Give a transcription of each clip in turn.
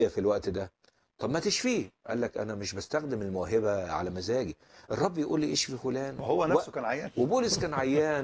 في الوقت ده طب ما تشفيه قال لك انا مش بستخدم الموهبه على مزاجي الرب يقول لي اشفي فلان وهو نفسه كان عيان وبولس كان عيان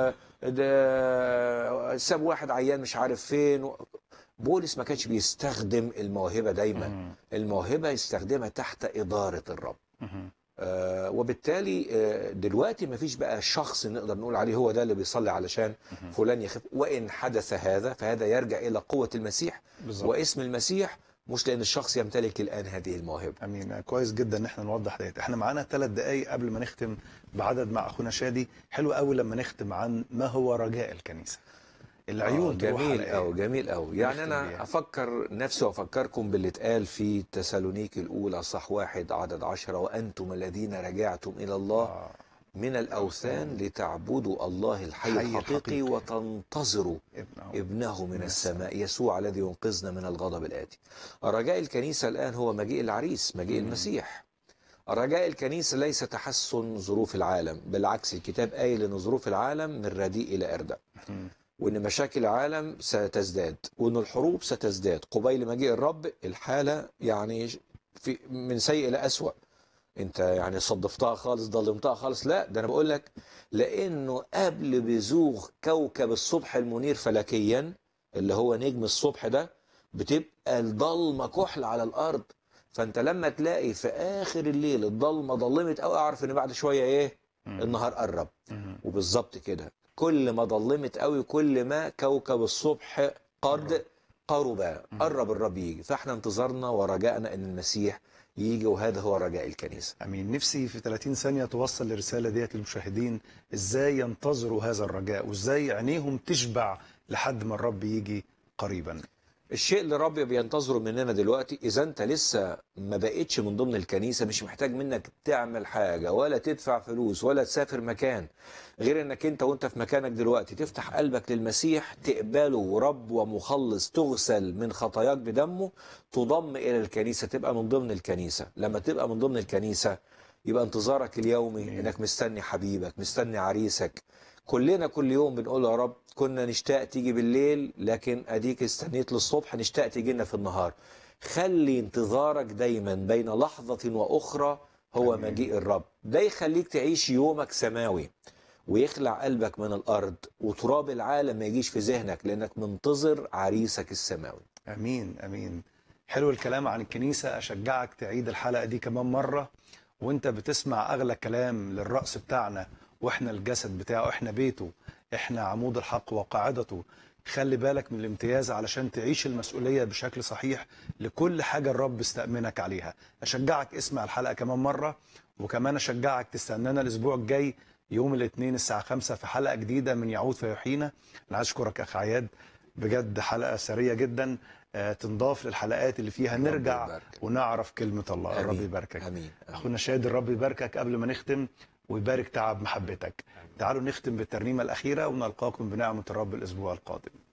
وده ساب واحد عيان مش عارف فين و... بولس ما كانش بيستخدم الموهبة دايما مهم. الموهبة يستخدمها تحت إدارة الرب مهم. آه وبالتالي آه دلوقتي ما فيش بقى شخص نقدر نقول عليه هو ده اللي بيصلي علشان فلان يخف وإن حدث هذا فهذا يرجع إلى قوة المسيح بالظبط واسم المسيح مش لأن الشخص يمتلك الآن هذه الموهبة امين كويس جدا ان احنا نوضح ديت احنا معانا ثلاث دقائق قبل ما نختم بعدد مع اخونا شادي حلو قوي لما نختم عن ما هو رجاء الكنيسه العيون آه، تروح جميل على أوي إيه؟ جميل أوي يعني نختم أنا بيها. أفكر نفسي وأفكركم باللي اتقال في تسالونيك الأولى صح واحد عدد عشرة وأنتم الذين رجعتم إلى الله آه. من الأوثان لتعبدوا الله الحي حي الحقيقي الحقيقي. وتنتظروا ابنه ابنه من من السماء يسوع الذي ينقذنا من الغضب الآتي رجاء الكنيسة الآن هو مجيء العريس مجيء مم. المسيح رجاء الكنيسة ليس تحسن ظروف العالم بالعكس الكتاب قايل أن ظروف العالم من رديء إلى أردأ مم. وان مشاكل العالم ستزداد وان الحروب ستزداد قبيل مجيء الرب الحاله يعني في من سيء الى اسوأ انت يعني صدفتها خالص ضلمتها خالص لا ده انا بقول لك لانه قبل بزوغ كوكب الصبح المنير فلكيا اللي هو نجم الصبح ده بتبقى الضلمه كحل على الارض فانت لما تلاقي في اخر الليل الضلمه ضلمت قوي اعرف ان بعد شويه ايه مم. النهار قرب مم. وبالظبط كده كل ما ضلمت قوي كل ما كوكب الصبح قد قرب قرب الرب يجي فاحنا انتظرنا ورجائنا ان المسيح يجي وهذا هو رجاء الكنيسه امين نفسي في 30 ثانيه توصل الرساله ديت للمشاهدين ازاي ينتظروا هذا الرجاء وازاي عينيهم تشبع لحد ما الرب يجي قريبا الشيء اللي الرب بينتظره مننا دلوقتي اذا انت لسه ما بقتش من ضمن الكنيسه مش محتاج منك تعمل حاجه ولا تدفع فلوس ولا تسافر مكان غير انك انت وانت في مكانك دلوقتي تفتح قلبك للمسيح تقبله رب ومخلص تغسل من خطاياك بدمه تضم الى الكنيسه تبقى من ضمن الكنيسه لما تبقى من ضمن الكنيسه يبقى انتظارك اليومي آمين. انك مستني حبيبك مستني عريسك كلنا كل يوم بنقول يا رب كنا نشتاق تيجي بالليل لكن اديك استنيت للصبح نشتاق تيجي لنا في النهار خلي انتظارك دايما بين لحظة واخرى هو آمين. مجيء الرب ده يخليك تعيش يومك سماوي ويخلع قلبك من الارض وتراب العالم ما يجيش في ذهنك لانك منتظر عريسك السماوي امين امين حلو الكلام عن الكنيسه اشجعك تعيد الحلقه دي كمان مره وانت بتسمع اغلى كلام للراس بتاعنا واحنا الجسد بتاعه احنا بيته احنا عمود الحق وقاعدته خلي بالك من الامتياز علشان تعيش المسؤوليه بشكل صحيح لكل حاجه الرب استأمنك عليها اشجعك اسمع الحلقه كمان مره وكمان اشجعك تستنانا الاسبوع الجاي يوم الاثنين الساعه 5 في حلقه جديده من يعود فيحيينا انا عايز اشكرك اخ عياد بجد حلقه سريه جدا آه، تنضاف للحلقات اللي فيها الرب نرجع يباركك. ونعرف كلمه الله الرب آمين. يباركك امين آمين. اخونا شادي الرب يباركك قبل ما نختم ويبارك تعب محبتك تعالوا نختم بالترنيمه الاخيره ونلقاكم بنعمه الرب الاسبوع القادم